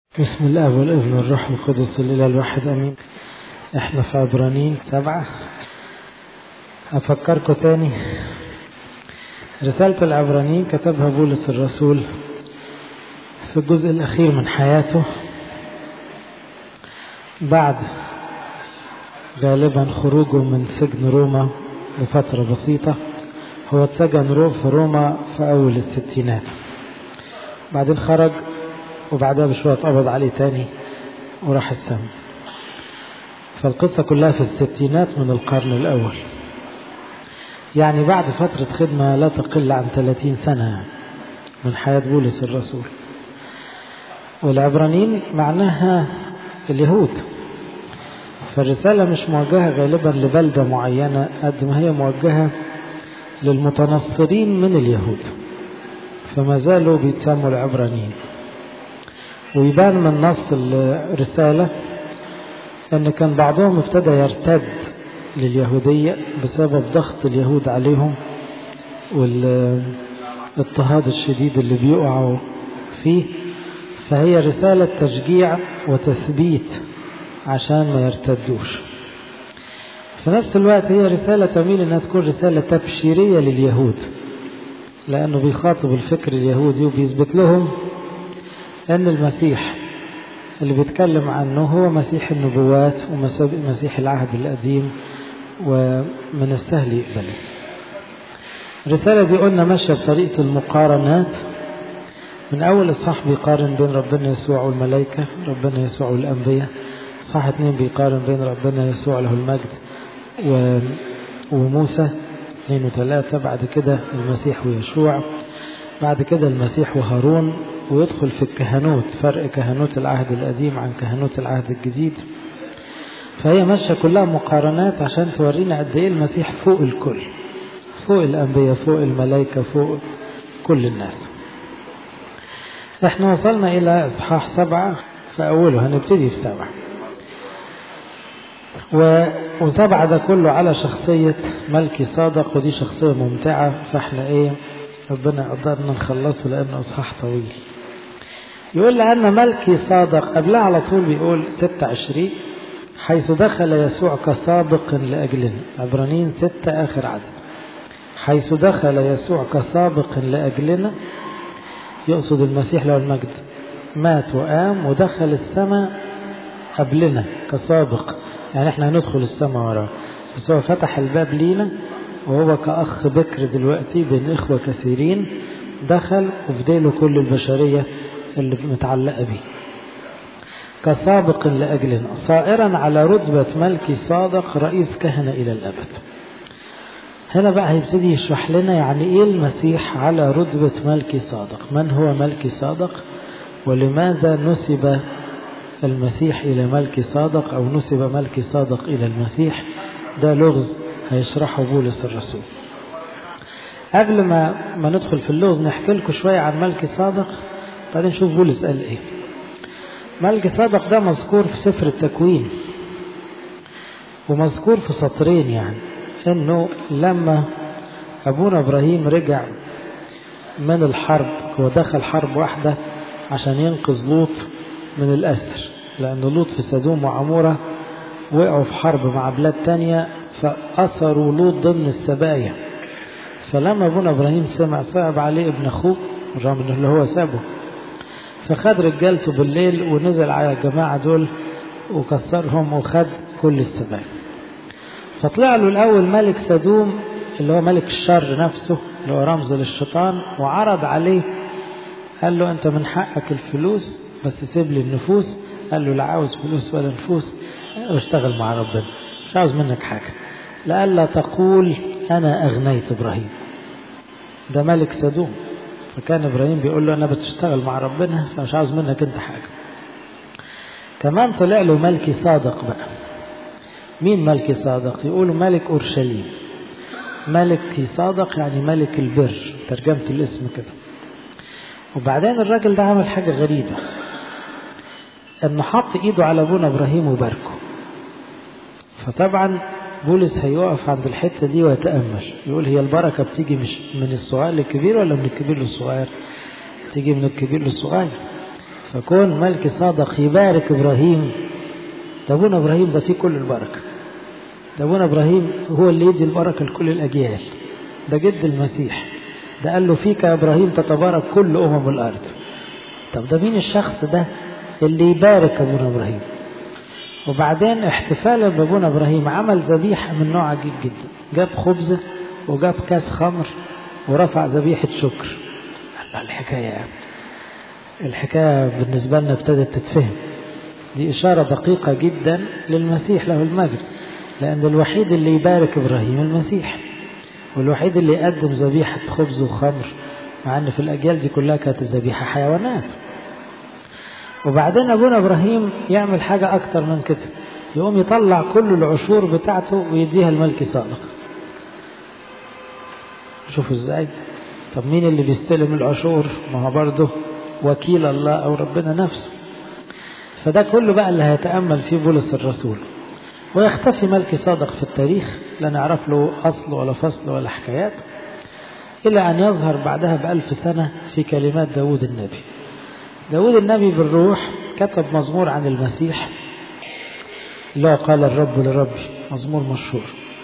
بسم الله والابن والروح القدس الإله الواحد أمين احنا في عبرانيين سبعة أفكركم تاني رسالة العبرانيين كتبها بولس الرسول في الجزء الأخير من حياته بعد غالبا خروجه من سجن روما لفترة بسيطة هو اتسجن روم في روما في أول الستينات بعدين خرج وبعدها بشوية اتقبض عليه تاني وراح السما فالقصة كلها في الستينات من القرن الأول يعني بعد فترة خدمة لا تقل عن 30 سنة من حياة بولس الرسول والعبرانيين معناها اليهود فالرسالة مش موجهة غالبا لبلدة معينة قد ما هي موجهة للمتنصرين من اليهود فما زالوا بيتسموا العبرانيين ويبان من نص الرسالة أن كان بعضهم ابتدى يرتد لليهودية بسبب ضغط اليهود عليهم والاضطهاد الشديد اللي بيقعوا فيه فهي رسالة تشجيع وتثبيت عشان ما يرتدوش في نفس الوقت هي رسالة تميل انها تكون رسالة تبشيرية لليهود لانه بيخاطب الفكر اليهودي وبيثبت لهم ان المسيح اللي بيتكلم عنه هو مسيح النبوات ومسيح العهد القديم ومن السهل يقبله الرسالة دي قلنا ماشية بطريقة المقارنات من أول إصحاح بيقارن بين ربنا يسوع والملائكة ربنا يسوع والأنبياء إصحاح اتنين بيقارن بين ربنا يسوع له المجد و... وموسى اثنين وثلاثة بعد كده المسيح ويشوع بعد كده المسيح وهارون ويدخل في الكهنوت فرق كهنوت العهد القديم عن كهنوت العهد الجديد فهي ماشية كلها مقارنات عشان تورينا قد ايه المسيح فوق الكل فوق الأنبياء فوق الملائكة فوق كل الناس احنا وصلنا إلى إصحاح سبعة في أوله هنبتدي في سبعة وسبعة ده كله على شخصية ملكي صادق ودي شخصية ممتعة فاحنا ايه ربنا قدرنا نخلصه لأنه إصحاح طويل يقول لأن ملكي صادق قبلها على طول بيقول 26 حيث دخل يسوع كسابق لأجلنا عبرانيين ستة آخر عدد حيث دخل يسوع كسابق لأجلنا يقصد المسيح له المجد مات وقام ودخل السماء قبلنا كسابق يعني احنا هندخل السماء وراه بس هو فتح الباب لينا وهو كأخ بكر دلوقتي بين إخوة كثيرين دخل وفديله كل البشرية اللي متعلقة به كسابق لأجلنا صائرا على رتبة ملكي صادق رئيس كهنة إلى الأبد هنا بقى هيبتدي يشرح لنا يعني إيه المسيح على رتبة ملكي صادق من هو ملكي صادق ولماذا نسب المسيح إلى ملكي صادق أو نسب ملكي صادق إلى المسيح ده لغز هيشرحه بولس الرسول قبل ما ما ندخل في اللغز نحكي لكم شوية عن ملكي صادق بعدين نشوف بولس قال ايه ملكي صادق ده مذكور في سفر التكوين ومذكور في سطرين يعني انه لما ابونا ابراهيم رجع من الحرب هو دخل حرب واحدة عشان ينقذ لوط من الأسر لأن لوط في سدوم وعمورة وقعوا في حرب مع بلاد تانية فأسروا لوط ضمن السبايا فلما ابونا ابراهيم سمع صعب عليه ابن اخوه رغم انه اللي هو سابه فخد رجالته بالليل ونزل على الجماعة دول وكسرهم وخد كل السبايا فطلع له الأول ملك سدوم اللي هو ملك الشر نفسه اللي هو رمز للشيطان وعرض عليه قال له أنت من حقك الفلوس بس سيب لي النفوس قال له لا عاوز فلوس ولا نفوس واشتغل مع ربنا مش عاوز منك حاجة لألا تقول أنا أغنيت إبراهيم ده ملك سدوم فكان إبراهيم بيقول له أنا بتشتغل مع ربنا فمش عاوز منك أنت حاجة كمان طلع له ملكي صادق بقى مين ملكي صادق يقولوا ملك أورشليم ملكي صادق يعني ملك البر ترجمة الاسم كده وبعدين الراجل ده عمل حاجة غريبة انه حط ايده على ابونا ابراهيم وباركه فطبعا بولس هيقف عند الحتة دي ويتأمل يقول هي البركة بتيجي مش من الصغير للكبير ولا من الكبير للصغير تيجي من الكبير للصغير فكون ملك صادق يبارك إبراهيم ده أبونا إبراهيم ده فيه كل البركة ده أبونا إبراهيم هو اللي يدي البركة لكل الأجيال ده جد المسيح ده قال له فيك يا إبراهيم تتبارك كل أمم الأرض طب ده مين الشخص ده اللي يبارك أبونا إبراهيم وبعدين احتفالا بابونا إبراهيم عمل ذبيحة من نوع عجيب جدا جاب خبزة وجاب كاس خمر ورفع ذبيحة شكر الله الحكاية يعني الحكاية بالنسبة لنا ابتدت تتفهم دي إشارة دقيقة جدا للمسيح له المجد لأن الوحيد اللي يبارك إبراهيم المسيح والوحيد اللي يقدم ذبيحة خبز وخمر مع أن في الأجيال دي كلها كانت الذبيحة حيوانات وبعدين أبونا إبراهيم يعمل حاجة أكتر من كده يقوم يطلع كل العشور بتاعته ويديها الملك صادق شوفوا ازاي طب مين اللي بيستلم العشور ما هو برضه وكيل الله أو ربنا نفسه فده كله بقى اللي هيتأمل فيه بولس الرسول ويختفي ملك صادق في التاريخ لا نعرف له أصل ولا فصل ولا حكايات إلى أن يظهر بعدها بألف سنة في كلمات داود النبي داود النبي بالروح كتب مزمور عن المسيح لا قال الرب لربي مزمور مشهور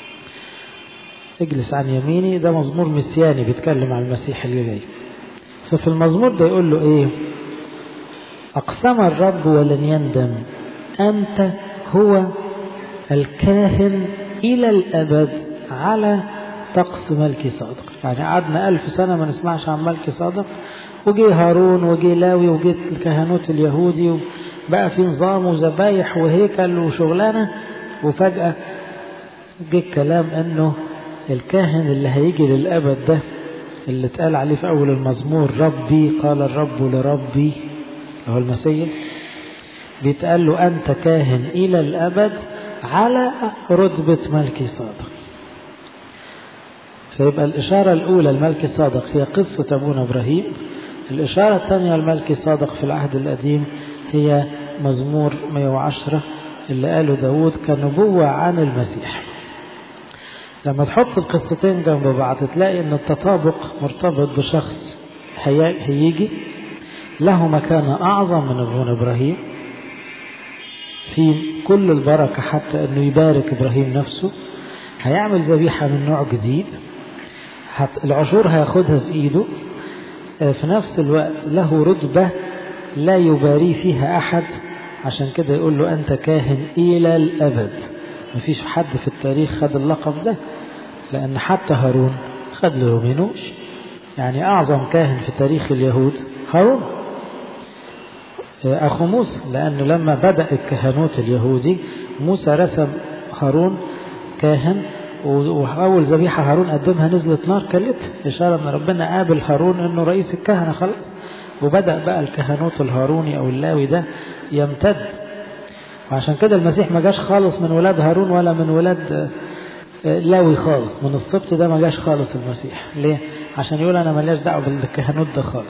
اجلس عن يميني ده مزمور مسياني بيتكلم عن المسيح اللي جاي ففي المزمور ده يقول له ايه أقسم الرب ولن يندم أنت هو الكاهن إلى الأبد على طقس ملك صادق يعني قعدنا ألف سنة ما نسمعش عن ملك صادق وجي هارون وجي لاوي وجي الكهنوت اليهودي وبقى في نظام وذبايح وهيكل وشغلانة وفجأة جه الكلام انه الكاهن اللي هيجي للأبد ده اللي اتقال عليه في أول المزمور ربي قال الرب لربي هو المسيح بيتقال له أنت كاهن إلى الأبد على رتبة ملك صادق فيبقى الإشارة الأولى الملك صادق هي قصة أبونا إبراهيم الإشارة الثانية الملك صادق في العهد القديم هي مزمور 110 اللي قاله داود كنبوة عن المسيح لما تحط القصتين جنب بعض تلاقي ان التطابق مرتبط بشخص هيجي له مكانة أعظم من ابونا إبراهيم في كل البركة حتى أنه يبارك إبراهيم نفسه هيعمل ذبيحة من نوع جديد العشور هياخدها في إيده في نفس الوقت له رتبة لا يباري فيها أحد عشان كده يقول له أنت كاهن إلى الأبد مفيش حد في التاريخ خد اللقب ده لأن حتى هارون خد له منوش يعني أعظم كاهن في تاريخ اليهود هارون أخو موسى لأنه لما بدأ الكهنوت اليهودي موسى رسم هارون كاهن وأول ذبيحة هارون قدمها نزلت نار كلتها إشارة أن ربنا قابل هارون أنه رئيس الكهنة خلاص وبدأ بقى الكهنوت الهاروني أو اللاوي ده يمتد وعشان كده المسيح ما جاش خالص من ولاد هارون ولا من ولاد لاوي خالص من السبط ده ما جاش خالص المسيح ليه عشان يقول انا ماليش دعوه بالكهنوت ده خالص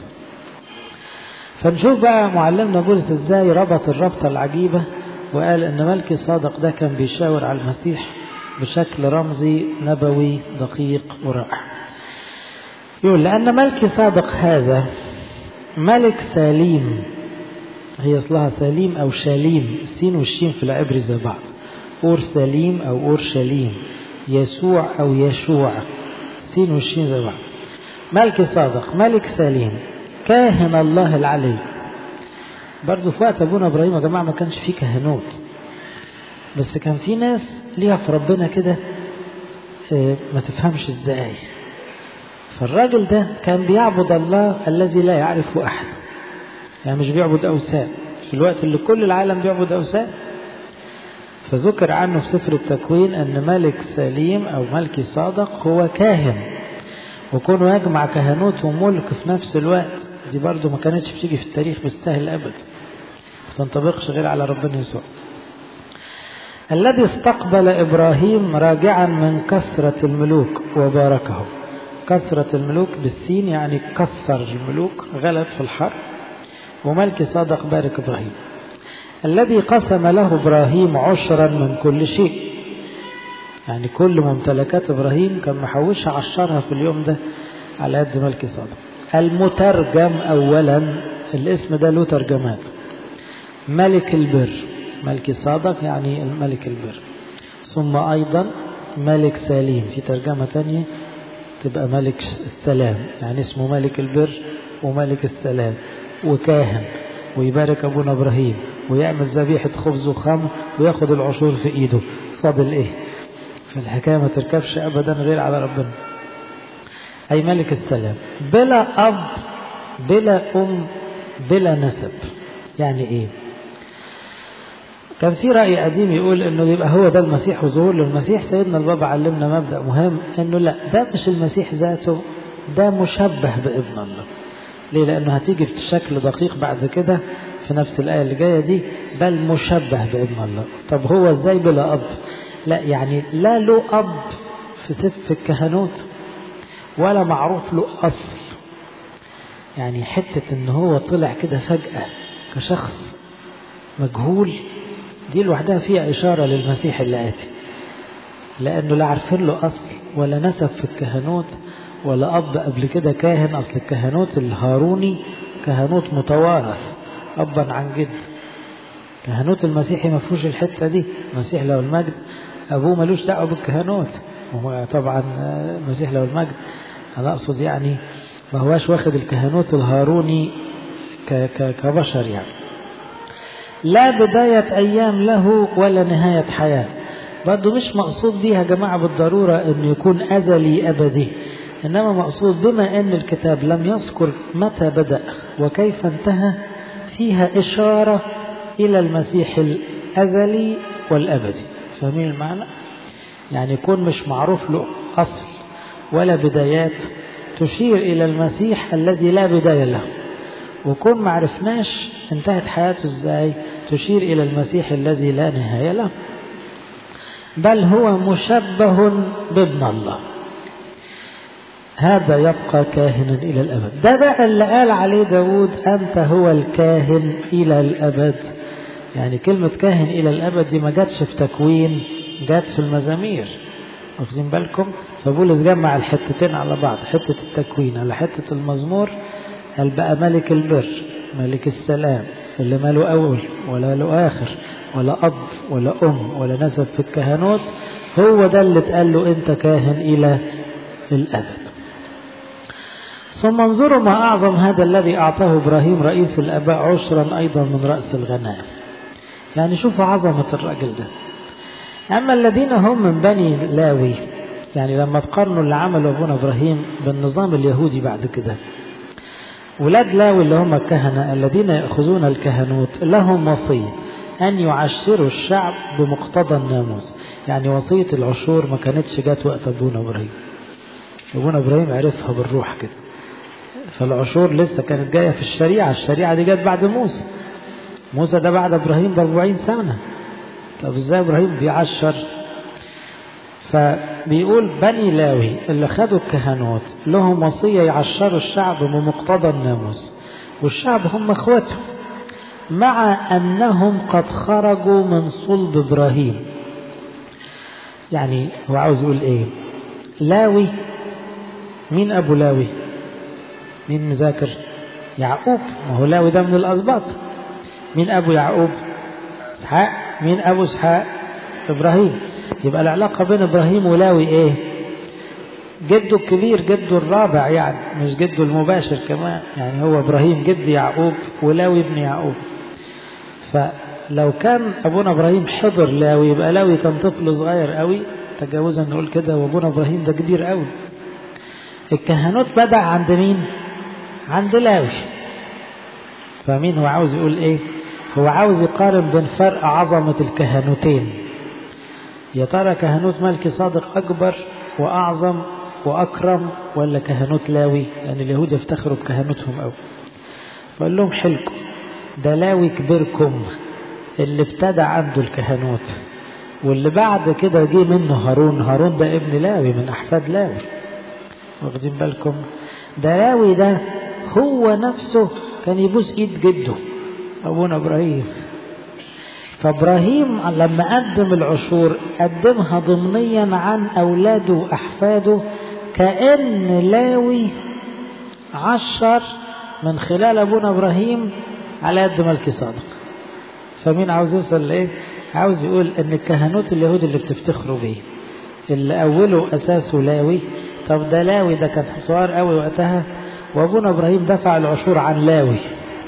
فنشوف بقى معلمنا بولس ازاي ربط الربطه العجيبه وقال ان ملكي صادق ده كان بيشاور على المسيح بشكل رمزي نبوي دقيق ورائع يقول لأن ملكي صادق هذا ملك سليم هي اصلها سليم أو شاليم السين والشين في العبري زي بعض أور سليم أو أور شاليم يسوع أو يشوع سين والشين زي بعض ملك صادق ملك سليم كاهن الله العلي برضه في وقت أبونا إبراهيم يا جماعة ما كانش فيه كهنوت بس كان في ناس ليها في ربنا كده ما تفهمش ازاي فالراجل ده كان بيعبد الله الذي لا يعرفه أحد يعني مش بيعبد أوثان في الوقت اللي كل العالم بيعبد أوثان فذكر عنه في سفر التكوين أن ملك سليم أو ملكي صادق هو كاهن وكونه يجمع كهنوت وملك في نفس الوقت دي برضه ما كانتش بتيجي في التاريخ بالسهل أبدا ما تنطبقش غير على ربنا يسوع الذي استقبل إبراهيم راجعا من كثرة الملوك وباركهم كثرة الملوك بالسين يعني كسر الملوك غلب في الحرب وملك صادق بارك إبراهيم الذي قسم له إبراهيم عشرا من كل شيء يعني كل ممتلكات إبراهيم كان محوشها عشرها في اليوم ده على يد ملك صادق المترجم أولا الاسم ده له ترجمات ملك البر ملك صادق يعني الملك البر ثم أيضا ملك سليم في ترجمة تانية تبقى ملك السلام يعني اسمه ملك البر وملك السلام وكاهن ويبارك أبونا إبراهيم ويعمل ذبيحة خبز وخمر وياخد العشور في إيده فاضل إيه فالحكاية ما تركبش أبدا غير على ربنا أي ملك السلام بلا أب بلا أم بلا نسب يعني إيه كان في رأي قديم يقول انه يبقى هو ده المسيح وظهور للمسيح سيدنا البابا علمنا مبدأ مهم انه لا ده مش المسيح ذاته ده مشبه بابن الله ليه لانه هتيجي في شكل دقيق بعد كده في نفس الآية اللي جاية دي بل مشبه بابن الله طب هو ازاي بلا أب لا يعني لا له أب في سف الكهنوت ولا معروف له أصل يعني حتة ان هو طلع كده فجأة كشخص مجهول دي لوحدها فيها إشارة للمسيح اللي آتي لأنه لا عارفين له أصل ولا نسب في الكهنوت ولا أب قبل كده كاهن أصل الكهنوت الهاروني كهنوت متوارث أبا عن جد كهنوت المسيحي ما فيهوش الحتة دي المسيح له المجد أبوه ملوش دعوة بالكهنوت وهو طبعا المسيح له المجد أنا أقصد يعني ما هواش واخد الكهنوت الهاروني كبشر يعني لا بداية أيام له ولا نهاية حياة برضه مش مقصود بيها يا جماعة بالضرورة أنه يكون أزلي أبدي إنما مقصود بما أن الكتاب لم يذكر متى بدأ وكيف انتهى فيها إشارة إلى المسيح الأزلي والأبدي فاهمين المعنى؟ يعني يكون مش معروف له أصل ولا بدايات تشير إلى المسيح الذي لا بداية له وكون ما عرفناش انتهت حياته ازاي تشير إلى المسيح الذي لا نهاية له بل هو مشبه بابن الله هذا يبقى كاهنا إلى الأبد ده بقى اللي قال عليه داود أنت هو الكاهن إلى الأبد يعني كلمة كاهن إلى الأبد دي ما جاتش في تكوين جات في المزامير واخدين بالكم فبولس جمع الحتتين على بعض حتة التكوين على حتة المزمور قال بقى ملك البر ملك السلام اللي ما له أول ولا له آخر ولا أب ولا أم ولا نسب في الكهنوت هو ده اللي اتقال له أنت كاهن إلى الأبد ثم انظروا ما أعظم هذا الذي أعطاه إبراهيم رئيس الآباء عشرا أيضا من رأس الغنائم يعني شوفوا عظمة الراجل ده أما الذين هم من بني لاوي يعني لما تقارنوا اللي عمله أبونا إبراهيم بالنظام اليهودي بعد كده ولاد لاوي اللي هم الكهنة الذين يأخذون الكهنوت لهم وصية أن يعشروا الشعب بمقتضى الناموس يعني وصية العشور ما كانتش جات وقت أبونا إبراهيم أبونا إبراهيم عرفها بالروح كده فالعشور لسه كانت جاية في الشريعة الشريعة دي جت بعد موسى موسى ده بعد إبراهيم بأربعين سنة طب إزاي إبراهيم بيعشر فبيقول بني لاوي اللي خدوا الكهنوت لهم وصية يعشروا الشعب بمقتضى الناموس والشعب هم اخوته مع أنهم قد خرجوا من صلب إبراهيم يعني هو عاوز يقول إيه لاوي مين أبو لاوي مين مذاكر يعقوب ما هو لاوي ده من الأسباط مين أبو يعقوب إسحاق مين أبو إسحاق إبراهيم يبقى العلاقة بين إبراهيم ولاوي إيه جده الكبير جده الرابع يعني مش جده المباشر كمان يعني هو إبراهيم جد يعقوب ولاوي ابن يعقوب فلو كان أبونا إبراهيم حضر لاوي يبقى لاوي كان طفل صغير قوي تجاوزا نقول كده وأبونا إبراهيم ده كبير قوي الكهنوت بدأ عند مين عند لاوي فمين هو عاوز يقول ايه هو عاوز يقارن بين فرق عظمة الكهنوتين يا ترى كهنوت ملكي صادق أكبر وأعظم وأكرم ولا كهنوت لاوي يعني اليهود يفتخروا بكهنوتهم أوي فقال لهم حلكم ده لاوي كبيركم اللي ابتدى عنده الكهنوت واللي بعد كده جه منه هارون هارون ده ابن لاوي من أحفاد لاوي واخدين بالكم ده لاوي ده هو نفسه كان يبوس ايد جده ابونا ابراهيم فابراهيم لما قدم العشور قدمها ضمنيا عن اولاده واحفاده كان لاوي عشر من خلال أبونا إبراهيم على يد ملكي صادق فمين عاوز يوصل لإيه عاوز يقول ان الكهنوت اليهود اللي بتفتخروا بيه اللي اوله اساسه لاوي طب ده لاوي ده كان صغير قوي وقتها وابونا ابراهيم دفع العشور عن لاوي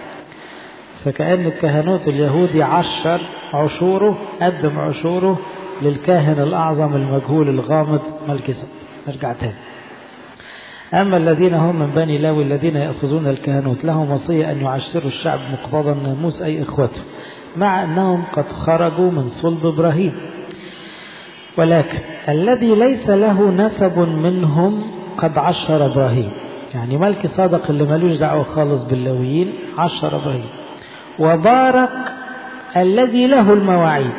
فكأن الكهنوت اليهودي عشر عشوره قدم عشوره للكاهن الأعظم المجهول الغامض ملك نرجع تاني أما الذين هم من بني لاوي الذين يأخذون الكهنوت لهم وصية أن يعشروا الشعب مقتضى الناموس أي إخوته مع أنهم قد خرجوا من صلب إبراهيم ولكن الذي ليس له نسب منهم قد عشر إبراهيم يعني ملك صادق اللي ملوش دعوة خالص باللويين عشر إبراهيم وبارك الذي له المواعيد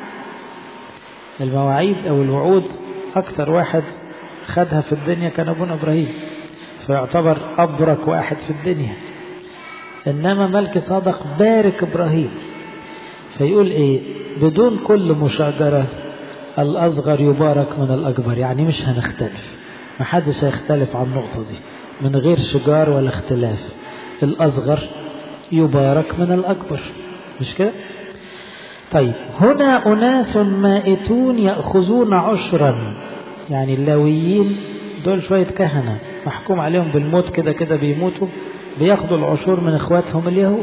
المواعيد أو الوعود أكثر واحد خدها في الدنيا كان أبونا إبراهيم فيعتبر أبرك واحد في الدنيا إنما ملك صادق بارك إبراهيم فيقول إيه بدون كل مشاجرة الأصغر يبارك من الأكبر يعني مش هنختلف محدش هيختلف عن النقطة دي من غير شجار ولا اختلاف الأصغر يبارك من الأكبر مش كده طيب هنا أناس مائتون يأخذون عشرا يعني اللاويين دول شوية كهنة محكوم عليهم بالموت كده كده بيموتوا بياخدوا العشور من اخواتهم اليهود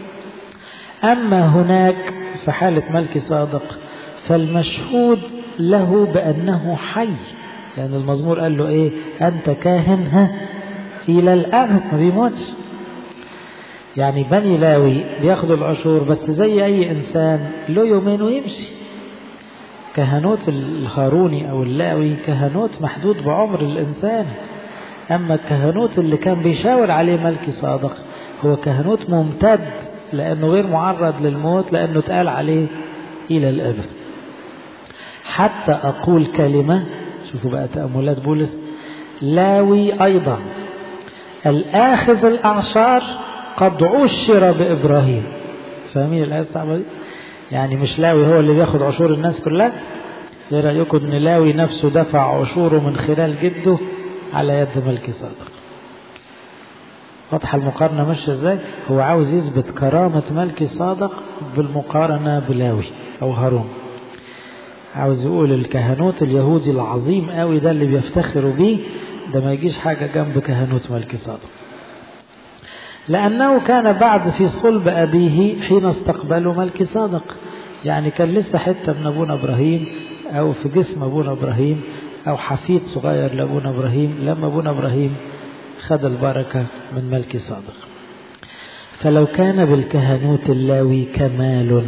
أما هناك في حالة ملك صادق فالمشهود له بأنه حي لأن المزمور قال له إيه أنت كاهن ها إلى الأبد ما بيموتش يعني بني لاوي بياخدوا العشور بس زي أي إنسان له يومين ويمشي كهنوت الهاروني أو اللاوي كهنوت محدود بعمر الإنسان أما الكهنوت اللي كان بيشاور عليه ملكي صادق هو كهنوت ممتد لأنه غير معرض للموت لأنه اتقال عليه إلى الأبد حتى أقول كلمة شوفوا بقى تأملات بولس لاوي أيضا الآخذ الأعشار قد عشر بإبراهيم فاهمين الآية الصعبة دي؟ يعني مش لاوي هو اللي بياخد عشور الناس كلها ايه رأيكم ان لاوي نفسه دفع عشوره من خلال جده على يد ملك صادق واضحة المقارنة ماشية ازاي هو عاوز يثبت كرامة ملك صادق بالمقارنة بلاوي او هارون عاوز يقول الكهنوت اليهودي العظيم قوي ده اللي بيفتخروا بيه ده ما يجيش حاجة جنب كهنوت ملك صادق لأنه كان بعد في صلب أبيه حين استقبله ملك صادق يعني كان لسه حتة من أبونا إبراهيم أو في جسم أبونا إبراهيم أو حفيد صغير لأبونا إبراهيم لما أبونا إبراهيم خد البركة من ملك صادق فلو كان بالكهنوت اللاوي كمال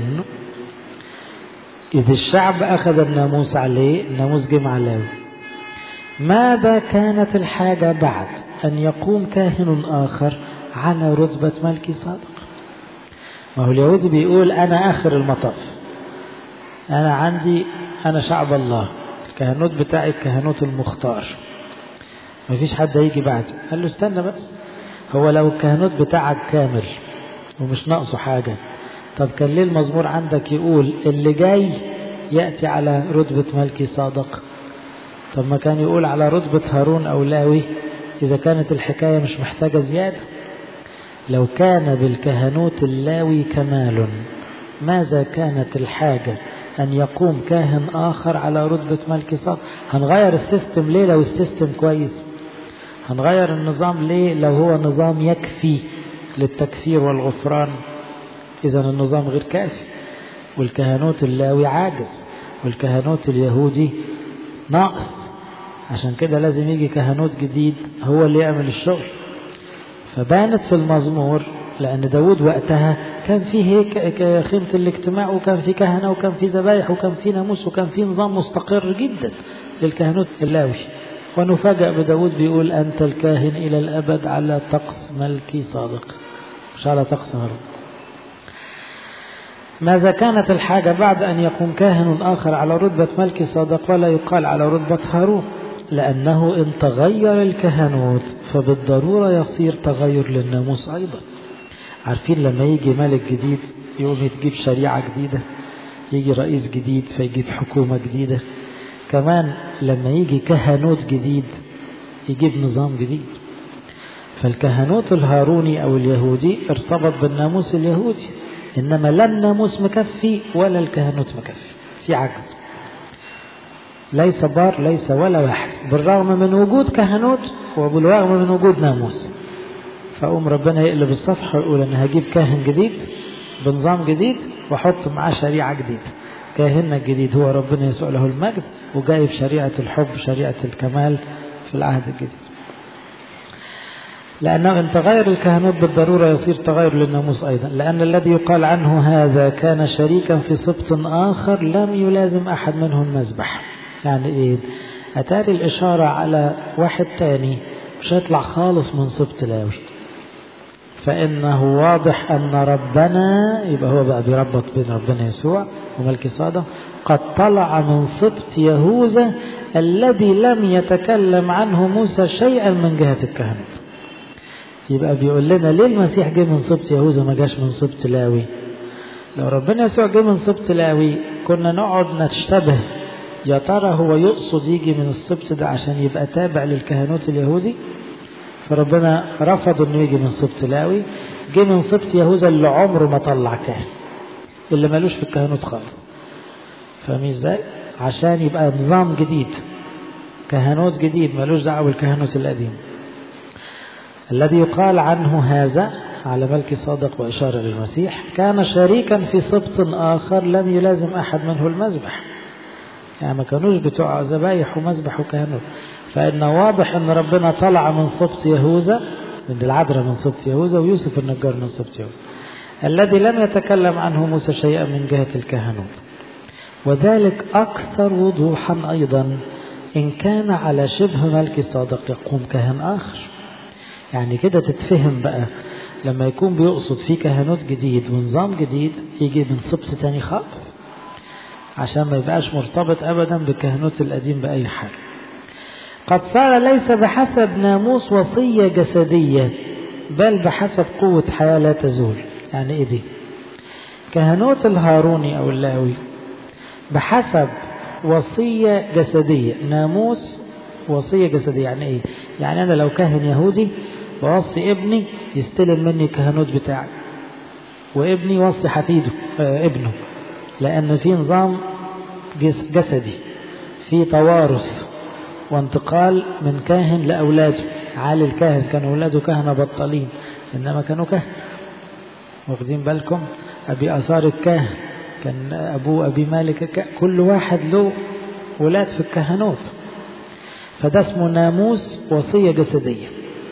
إذ الشعب أخذ الناموس عليه الناموس جه مع لاوي ماذا كانت الحاجة بعد أن يقوم كاهن آخر على رتبة ملك صادق ما هو اليهودي بيقول أنا آخر المطاف أنا عندي أنا شعب الله الكهنوت بتاعي الكهنوت المختار ما فيش حد هيجي بعد قال له استنى بس هو لو الكهنوت بتاعك كامل ومش ناقصه حاجة طب كان ليه المزمور عندك يقول اللي جاي يأتي على رتبة ملكي صادق طب ما كان يقول على رتبة هارون أو لاوي إذا كانت الحكاية مش محتاجة زيادة لو كان بالكهنوت اللاوي كمال ماذا كانت الحاجة أن يقوم كاهن آخر على رتبة ملك صادق هنغير السيستم ليه لو السيستم كويس هنغير النظام ليه لو هو نظام يكفي للتكفير والغفران إذا النظام غير كافي والكهنوت اللاوي عاجز والكهنوت اليهودي ناقص عشان كده لازم يجي كهنوت جديد هو اللي يعمل الشغل فبانت في المزمور لأن داود وقتها كان فيه هيك خيمة الاجتماع وكان في كهنة وكان في ذبايح وكان في ناموس وكان في نظام مستقر جدا للكهنوت اللاوي ونفاجأ بداود بيقول أنت الكاهن إلى الأبد على طقس ملكي صادق مش على طقس هارون ماذا كانت الحاجة بعد أن يقوم كاهن آخر على رتبة ملك صادق ولا يقال على رتبة هارون لأنه إن تغير الكهنوت فبالضرورة يصير تغير للناموس أيضا عارفين لما يجي ملك جديد يقوم تجيب شريعة جديدة يجي رئيس جديد فيجيب حكومة جديدة كمان لما يجي كهنوت جديد يجيب نظام جديد فالكهنوت الهاروني أو اليهودي ارتبط بالناموس اليهودي إنما لا الناموس مكفي ولا الكهنوت مكفي في عجز ليس بار ليس ولا واحد بالرغم من وجود كهنوت وبالرغم من وجود ناموس فأقوم ربنا يقلب الصفحة ويقول أنا هجيب كاهن جديد بنظام جديد وأحط معاه شريعة جديدة كاهننا الجديد هو ربنا يسوع له المجد وجايب شريعة الحب شريعة الكمال في العهد الجديد لأنه إن تغير الكهنوت بالضرورة يصير تغير للناموس أيضا لأن الذي يقال عنه هذا كان شريكا في سبط آخر لم يلازم أحد منهم المذبح يعني إيه أتاري الإشارة على واحد تاني مش هيطلع خالص من سبط لاوي فإنه واضح أن ربنا يبقى هو بقى بيربط بين ربنا يسوع وملك صادة قد طلع من سبط يهوذا الذي لم يتكلم عنه موسى شيئا من جهة الكهنوت يبقى بيقول لنا ليه المسيح جه من سبط يهوذا ما جاش من سبط لاوي لو ربنا يسوع جه من سبط لاوي كنا نقعد نشتبه يا ترى هو يقصد يجي من السبط ده عشان يبقى تابع للكهنوت اليهودي فربنا رفض انه يجي من سبط لاوي جه من سبط يهوذا اللي عمره ما طلع كاهن اللي مالوش في الكهنوت خالص فاهمين ازاي عشان يبقى نظام جديد كهنوت جديد مالوش دعوه بالكهنوت القديم الذي يقال عنه هذا على ملك صادق وإشارة للمسيح كان شريكا في سبط آخر لم يلازم أحد منه المذبح يعني ما كانوش بتوع ذبايح ومذبح وكهنوت فإن واضح أن ربنا طلع من سبط يهوذا من العذراء من سبط يهوذا ويوسف النجار من سبط يهوذا الذي لم يتكلم عنه موسى شيئا من جهة الكهنوت وذلك أكثر وضوحا أيضا إن كان على شبه ملك صادق يقوم كهن آخر يعني كده تتفهم بقى لما يكون بيقصد في كهنوت جديد ونظام جديد يجي من سبط تاني خالص عشان ما يبقاش مرتبط أبدا بالكهنوت القديم بأي حاجة قد صار ليس بحسب ناموس وصية جسدية بل بحسب قوة حياة لا تزول يعني ايه دي كهنوت الهاروني او اللاوي بحسب وصية جسدية ناموس وصية جسدية يعني ايه يعني انا لو كاهن يهودي ووصي ابني يستلم مني الكهنوت بتاعي وابني يوصي حفيده آه ابنه لان في نظام جسدي في توارث وانتقال من كاهن لأولاده عالي الكاهن كانوا أولاده كهنة بطالين إنما كانوا كهن واخدين بالكم أبي آثار الكاهن كان أبوه أبي مالك كل واحد له ولاد في الكهنوت فده اسمه ناموس وصية جسدية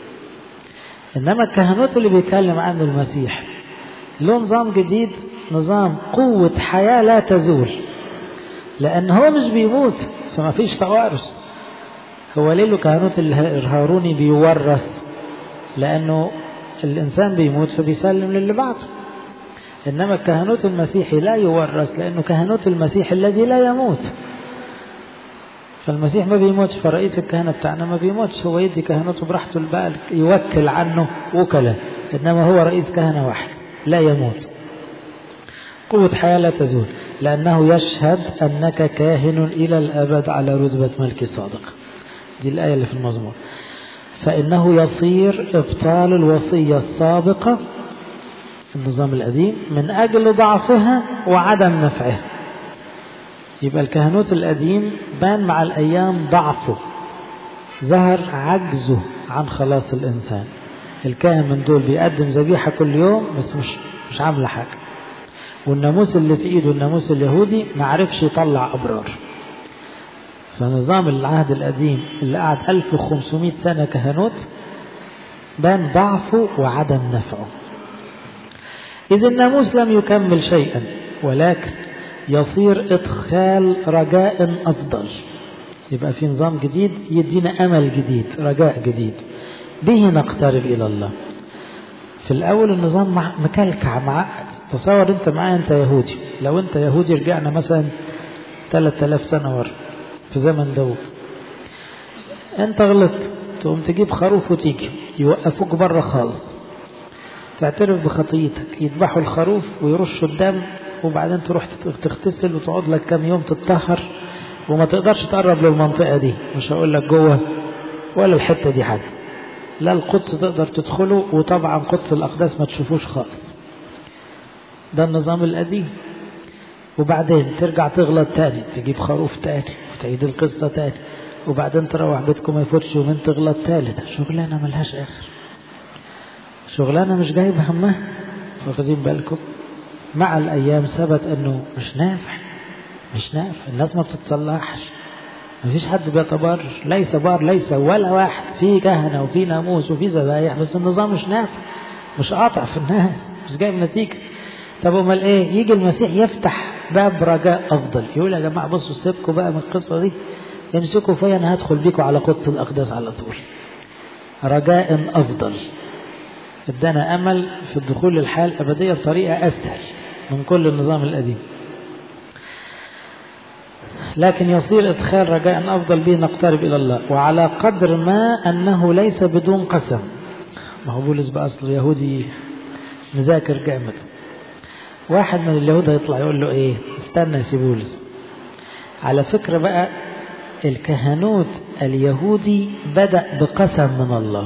إنما الكهنوت اللي بيتكلم عنه المسيح له نظام جديد نظام قوة حياة لا تزول لأن هو مش بيموت فما فيش توارث هو ليه له كهنوت الهاروني بيورث لأنه الإنسان بيموت فبيسلم للي بعده إنما الكهنوت المسيحي لا يورث لأنه كهنوت المسيح الذي لا يموت فالمسيح ما بيموتش فرئيس الكهنة بتاعنا ما بيموتش هو يدي كهنوته براحته البال يوكل عنه وكلاء إنما هو رئيس كهنة واحد لا يموت قوة حياة لا تزول لأنه يشهد أنك كاهن إلى الأبد على رتبة ملك صادق دي الآية اللي في المزمور فإنه يصير إبطال الوصية السابقة النظام القديم من أجل ضعفها وعدم نفعها يبقى الكهنوت القديم بان مع الأيام ضعفه ظهر عجزه عن خلاص الإنسان الكاهن من دول بيقدم ذبيحة كل يوم بس مش مش عاملة حاجة والناموس اللي في ايده الناموس اليهودي ما عرفش يطلع أبرار فنظام العهد القديم اللي قعد 1500 سنة كهنوت بان ضعفه وعدم نفعه إذا الناموس لم يكمل شيئا ولكن يصير إدخال رجاء أفضل يبقى في نظام جديد يدينا أمل جديد رجاء جديد به نقترب إلى الله في الأول النظام مكلكع معقد تصور أنت معايا أنت يهودي لو أنت يهودي رجعنا مثلا 3000 سنة ورا في زمن داود أنت غلطت تقوم تجيب خروف وتيجي يوقفوك بره خالص تعترف بخطيتك يذبحوا الخروف ويرشوا الدم وبعدين تروح تغتسل وتقعد لك كام يوم تتطهر وما تقدرش تقرب للمنطقة دي مش هقول لك جوه ولا الحتة دي حد لا القدس تقدر تدخله وطبعا قدس الأقداس ما تشوفوش خالص ده النظام القديم وبعدين ترجع تغلط تاني تجيب خروف تاني وتعيد القصة تاني وبعدين تروح بيتكم ما يفوتش يومين تغلط تالت شغلانة ملهاش آخر شغلانة مش جايب همها واخدين بالكم مع الأيام ثبت أنه مش نافع مش نافع الناس ما بتتصلحش ما فيش حد بيتبرر ليس بار ليس ولا واحد في كهنة وفي ناموس وفي ذبايح بس النظام مش نافع مش قاطع في الناس مش جايب نتيجة طب امال ايه يجي المسيح يفتح باب رجاء افضل يقول يا جماعه بصوا سيبكم بقى من القصه دي امسكوا فيا انا هدخل بيكم على قدس الاقداس على طول رجاء افضل ادانا امل في الدخول للحياه الابديه بطريقه اسهل من كل النظام القديم لكن يصير ادخال رجاء افضل به نقترب الى الله وعلى قدر ما انه ليس بدون قسم ما هو بولس بقى اصله يهودي مذاكر جامد واحد من اليهود هيطلع يقول له ايه استنى يا بولس على فكرة بقى الكهنوت اليهودي بدأ بقسم من الله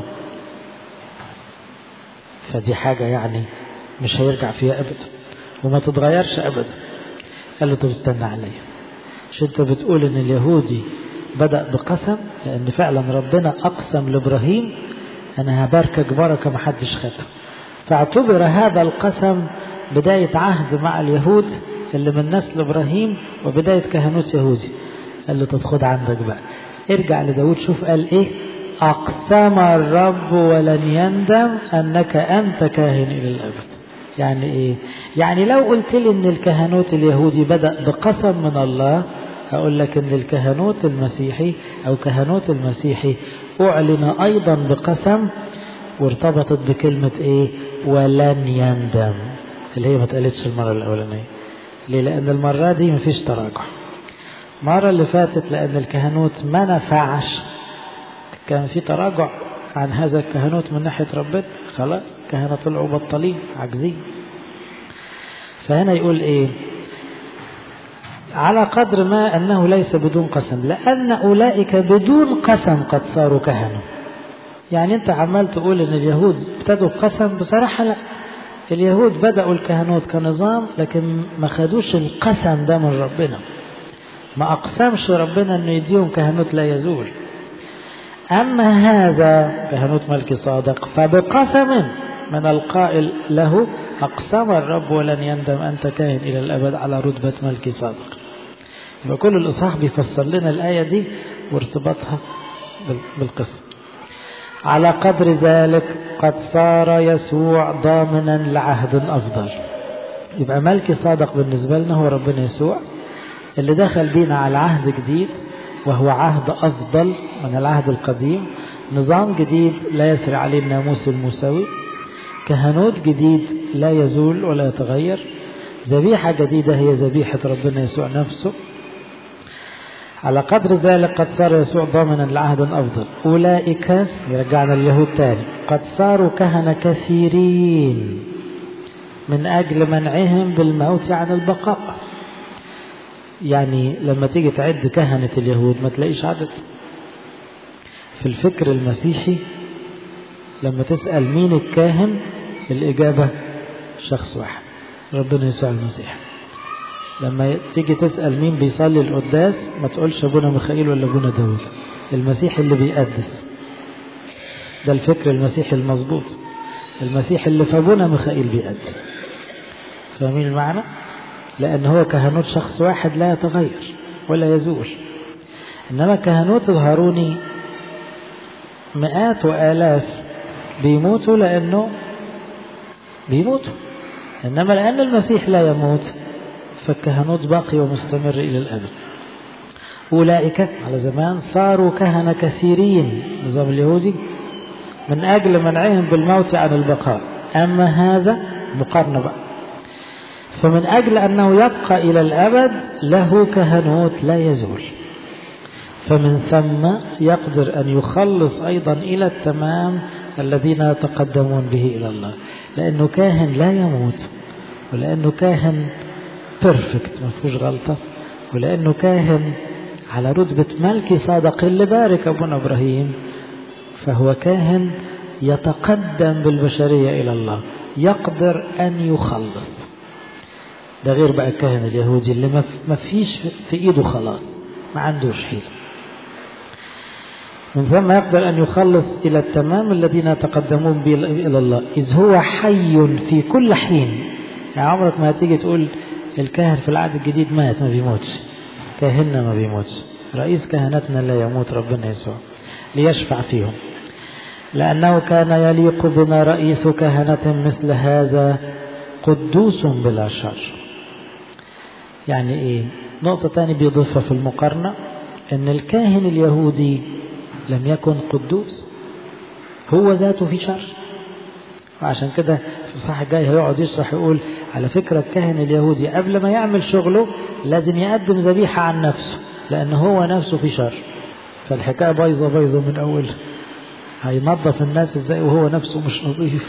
فدي حاجة يعني مش هيرجع فيها أبدا وما تتغيرش أبدا قال له طب استنى عليا مش انت بتقول ان اليهودي بدأ بقسم لأن فعلا ربنا أقسم لإبراهيم أنا هباركك بركة محدش خدها فاعتبر هذا القسم بداية عهد مع اليهود اللي من نسل إبراهيم وبداية كهنوت يهودي قال له طب خد عندك بقى ارجع لداود شوف قال ايه أقسم الرب ولن يندم أنك أنت كاهن إلى الأبد يعني ايه يعني لو قلت لي ان الكهنوت اليهودي بدأ بقسم من الله أقول لك ان الكهنوت المسيحي او كهنوت المسيحي اعلن ايضا بقسم وارتبطت بكلمة ايه ولن يندم اللي هي ما اتقالتش المرة الأولانية ليه لأن المرة دي مفيش تراجع المرة اللي فاتت لأن الكهنوت ما نفعش كان في تراجع عن هذا الكهنوت من ناحية ربنا خلاص كهنة طلعوا بطلين عاجزين فهنا يقول ايه على قدر ما أنه ليس بدون قسم لأن أولئك بدون قسم قد صاروا كهنة يعني أنت عمال تقول أن اليهود ابتدوا بقسم بصراحة لا اليهود بدأوا الكهنوت كنظام لكن ما خدوش القسم ده من ربنا ما أقسمش ربنا أنه يديهم كهنوت لا يزول أما هذا كهنوت ملك صادق فبقسم من القائل له أقسم الرب ولن يندم أنت كاهن إلى الأبد على رتبة ملك صادق يبقى كل الإصحاح بيفسر لنا الآية دي وارتباطها بالقسم على قدر ذلك قد صار يسوع ضامنا لعهد أفضل يبقى ملك صادق بالنسبة لنا هو ربنا يسوع اللي دخل بينا على عهد جديد وهو عهد أفضل من العهد القديم نظام جديد لا يسري عليه الناموس الموسوي كهنوت جديد لا يزول ولا يتغير ذبيحة جديدة هي ذبيحة ربنا يسوع نفسه على قدر ذلك قد صار يسوع ضامنا لعهد أفضل أولئك يرجعنا اليهود تاني قد صاروا كهنة كثيرين من أجل منعهم بالموت عن البقاء يعني لما تيجي تعد كهنة اليهود ما تلاقيش عدد في الفكر المسيحي لما تسأل مين الكاهن الإجابة شخص واحد ربنا يسوع المسيح لما تيجي تسأل مين بيصلي القداس ما تقولش أبونا ميخائيل ولا أبونا داود المسيح اللي بيقدس ده الفكر المسيحي المظبوط المسيح اللي في أبونا ميخائيل بيقدس فاهمين المعنى؟ لأن هو كهنوت شخص واحد لا يتغير ولا يزول إنما كهنوت الهاروني مئات وآلاف بيموتوا لأنه بيموتوا إنما لأن المسيح لا يموت فالكهنوت باقي ومستمر إلى الأبد أولئك على زمان صاروا كهنة كثيرين النظام اليهودي من أجل منعهم بالموت عن البقاء أما هذا مقارنة بقى فمن أجل أنه يبقى إلى الأبد له كهنوت لا يزول فمن ثم يقدر أن يخلص أيضا إلى التمام الذين يتقدمون به إلى الله لأنه كاهن لا يموت ولأنه كاهن بيرفكت ما فيهوش غلطة ولأنه كاهن على رتبة ملكي صادق اللي بارك أبونا إبراهيم فهو كاهن يتقدم بالبشرية إلى الله يقدر أن يخلص ده غير بقى الكاهن اليهودي اللي ما فيش في إيده خلاص ما عندوش حيلة من ثم يقدر أن يخلص إلى التمام الذين يتقدمون به إلى الله إذ هو حي في كل حين يعني عمرك ما هتيجي تقول الكاهن في العهد الجديد مات ما بيموتش كاهننا ما بيموتش رئيس كهنتنا لا يموت ربنا يسوع ليشفع فيهم لأنه كان يليق بنا رئيس كهنة مثل هذا قدوس بلا شر يعني ايه نقطة تانية بيضيفها في المقارنة ان الكاهن اليهودي لم يكن قدوس هو ذاته في شر وعشان كده في الصح الجاي هيقعد يشرح يقول على فكرة الكاهن اليهودي قبل ما يعمل شغله لازم يقدم ذبيحة عن نفسه لأن هو نفسه في شر فالحكاية بايظة بايظة من أولها هينظف الناس ازاي وهو نفسه مش نظيف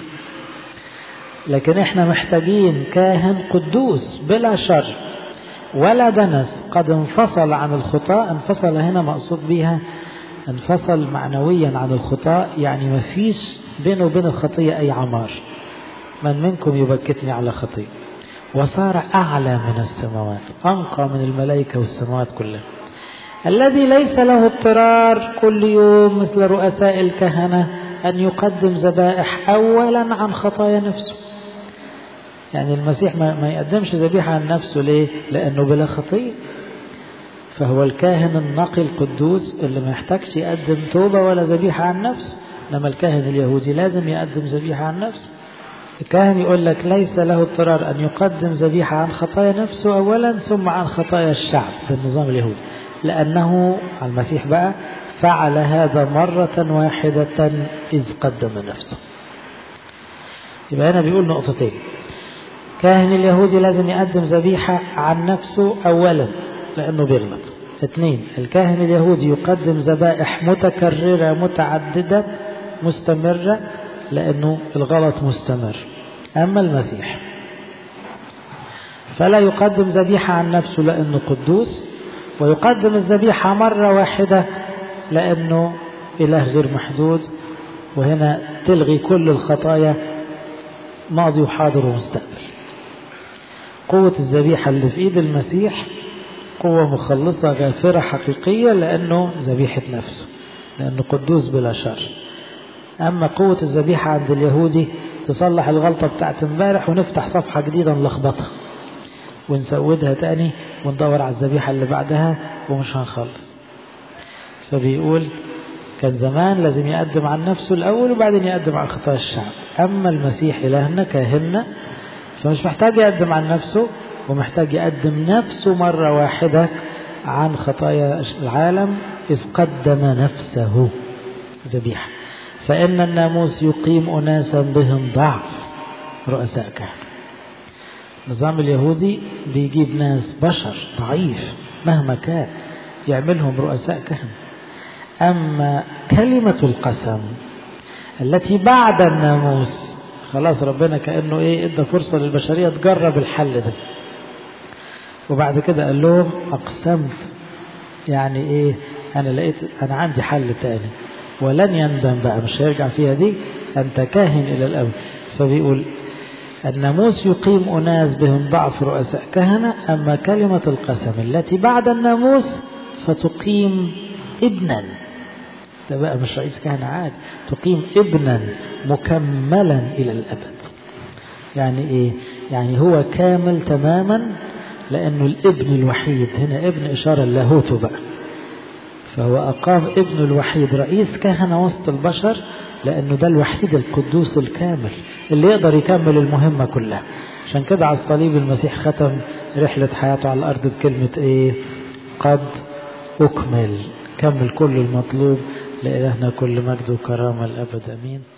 لكن احنا محتاجين كاهن قدوس بلا شر ولا دنس قد انفصل عن الخطاء انفصل هنا مقصود بيها انفصل معنويا عن الخطاء يعني ما فيش بينه وبين الخطية أي عمار من منكم يبكتني على خطية وصار أعلى من السماوات أنقى من الملائكة والسماوات كلها الذي ليس له اضطرار كل يوم مثل رؤساء الكهنة أن يقدم ذبائح أولا عن خطايا نفسه يعني المسيح ما, ما يقدمش ذبيحة عن نفسه ليه لأنه بلا خطية فهو الكاهن النقي القدوس اللي ما يحتاجش يقدم توبة ولا ذبيحة عن نفسه إنما الكاهن اليهودي لازم يقدم ذبيحة عن نفسه الكاهن يقول لك ليس له اضطرار أن يقدم ذبيحة عن خطايا نفسه أولا ثم عن خطايا الشعب ده النظام اليهودي لأنه المسيح بقى فعل هذا مرة واحدة إذ قدم نفسه يبقى هنا بيقول نقطتين كاهن اليهودي لازم يقدم ذبيحة عن نفسه أولا لأنه بيغلط اثنين الكاهن اليهودي يقدم ذبائح متكررة متعددة مستمرة لأنه الغلط مستمر أما المسيح فلا يقدم ذبيحة عن نفسه لأنه قدوس ويقدم الذبيحة مرة واحدة لأنه إله غير محدود وهنا تلغي كل الخطايا ماضي وحاضر ومستقبل قوة الذبيحة اللي في إيد المسيح قوة مخلصة غافرة حقيقية لأنه ذبيحة نفسه لأنه قدوس بلا شر أما قوة الذبيحة عند اليهودي تصلح الغلطة بتاعت امبارح ونفتح صفحة جديدة نلخبطها ونسودها تاني وندور على الذبيحة اللي بعدها ومش هنخلص فبيقول كان زمان لازم يقدم عن نفسه الأول وبعدين يقدم عن خطايا الشعب أما المسيح إلهنا كاهننا فمش محتاج يقدم عن نفسه ومحتاج يقدم نفسه مرة واحدة عن خطايا العالم إذ قدم نفسه ذبيحة فإن الناموس يقيم أناسا بهم ضعف رؤساء كهنة النظام اليهودي بيجيب ناس بشر ضعيف مهما كان يعملهم رؤساء كهنة أما كلمة القسم التي بعد الناموس خلاص ربنا كأنه إيه إدى فرصة للبشرية تجرب الحل ده وبعد كده قال لهم أقسمت يعني إيه أنا لقيت أنا عندي حل تاني ولن يندم بقى مش هيرجع فيها دي أنت كاهن إلى الأبد فبيقول الناموس يقيم أناس بهم ضعف رؤساء كهنة أما كلمة القسم التي بعد الناموس فتقيم ابنا ده بقى مش رئيس كهنة عادي تقيم ابنا مكملا إلى الأبد يعني إيه يعني هو كامل تماما لأنه الابن الوحيد هنا ابن إشارة لاهوته بقى فهو أقام ابنه الوحيد رئيس كهنة وسط البشر لأنه ده الوحيد القدوس الكامل اللي يقدر يكمل المهمة كلها عشان كده على الصليب المسيح ختم رحلة حياته على الأرض بكلمة إيه قد أكمل كمل كل المطلوب لإلهنا كل مجد وكرامة الأبد أمين